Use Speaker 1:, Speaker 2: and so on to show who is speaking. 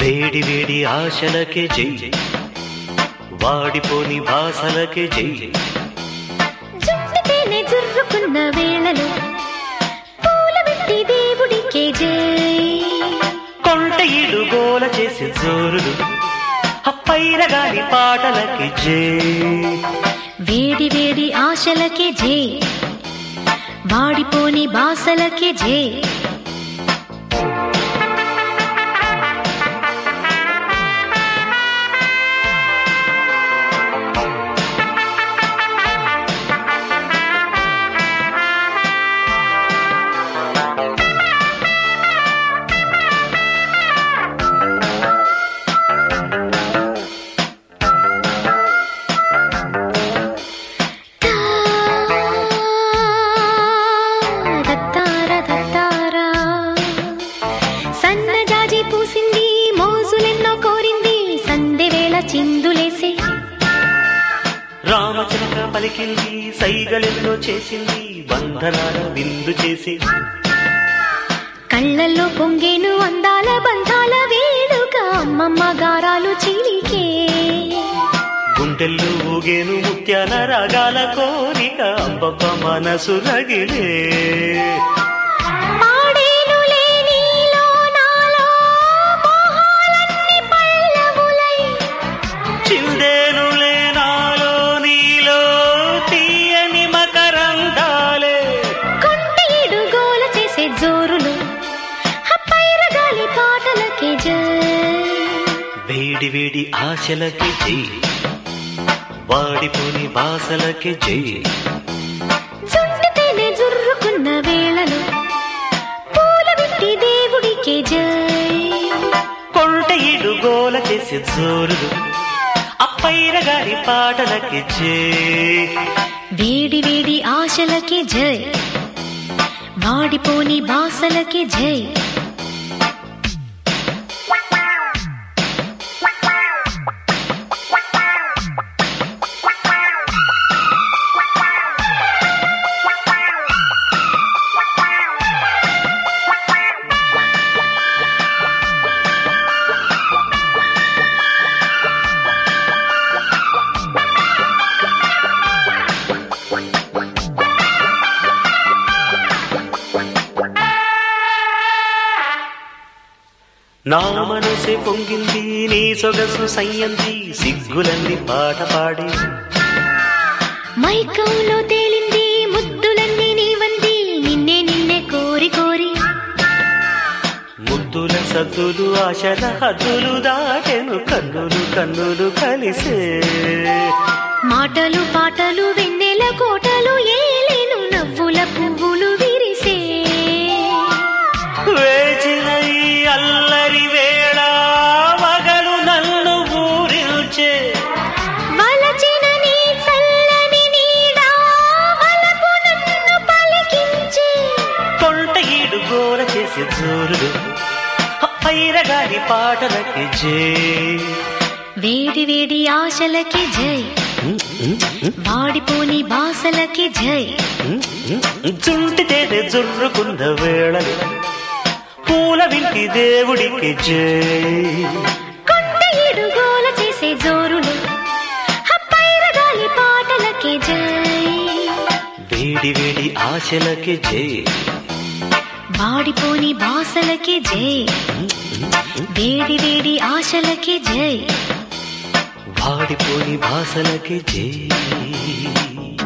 Speaker 1: వేడి వేడి ఆశలకే జై వాడిపోని భాషలకే జై
Speaker 2: జుట్టుతేనే జుర్రుకున్న వేళలో పూల పెట్టి దేవుడికే జై
Speaker 1: కొంట ఇడు గోల చేసే జోరులు అప్పైన గాని పాటలకి జై
Speaker 2: వేడి వేడి ఆశలకే జై వాడిపోని బాసలకే జై తా, దత్తార దత్తారా. సన్నజాజి పూసింది మోజులెన్నో కోరింది సందె వేళ చిందులేసే
Speaker 1: రామచిలక పలికింది సైగలెన్నో చేసింది బంధనాల విందు చేసి
Speaker 2: కళ్ళల్లో పొంగేను అందాల బంధాల వేడుక అమ్మమ్మ గారాలు చిలికే
Speaker 1: గుండెల్లో ఊగేను ముత్యాల రాగాల కోరిక అబ్బబ్బ మనసు రగిలే
Speaker 2: పాడేనులే నీలో నాలో మోహాలన్నీ పల్లవులై
Speaker 1: చిందేనులే నాలో నీలో తీయని మకరందాలే
Speaker 2: కొంటేడు గోల చేసే జోరులు హప్పైర గాలి పాటలకే జై
Speaker 1: వేడి వేడి ఆశలకి జై వాడిపోని బాసలకి జై
Speaker 2: చుట్టుతేనే జుర్రుకున్న వేళలో పూల పెట్టి దేవుడికే జై
Speaker 1: కొంట ఇడు గోల చేసే జోరులు అప్పైర గారి పాటలకి జై
Speaker 2: వేడి వేడి ఆశలకే జై వాడిపోని బాసలకే జై
Speaker 1: నా మనసే పొంగింది నీ సొగసు సయ్యంది సిగ్గులన్నీ పాట పాడి
Speaker 2: మైకంలో తేలింది ముద్దులన్నీ నీవంది నిన్నే నిన్నే కోరి కోరి
Speaker 1: ముద్దుల సద్దులు ఆశల హద్దులు దాటెను కన్నులు కన్నులు కలిసే
Speaker 2: మాటలు పాటలు వెన్నెల కోటలు ఏలేను నవ్వుల పువ్వులు విరిసే
Speaker 1: వేచిన ఈ అల్లరి వేళ మగలు నన్ను ఊరిల్చే
Speaker 2: వలచిన నీ చల్లని నీడా వలపు నన్ను పలికించే
Speaker 1: కొంట ఈడు గోల చేసే జోరులు పైర గారి పాటలకి జే
Speaker 2: వేడి వేడి ఆశలకి జై వాడిపోని బాసలకి జై
Speaker 1: జుంటి తేనె జుర్రుకున్న వేళలు పూల వింటి దేవుడికి జై
Speaker 2: కొండ ఇడుగోల చేసే జోరులు హప్పైర గాలి పాటలకి జై
Speaker 1: వేడి వేడి ఆశలకి జై
Speaker 2: వాడిపోని బాసలకి జై వేడి వేడి ఆశలకి జై
Speaker 1: వాడిపోని భాషలకి జై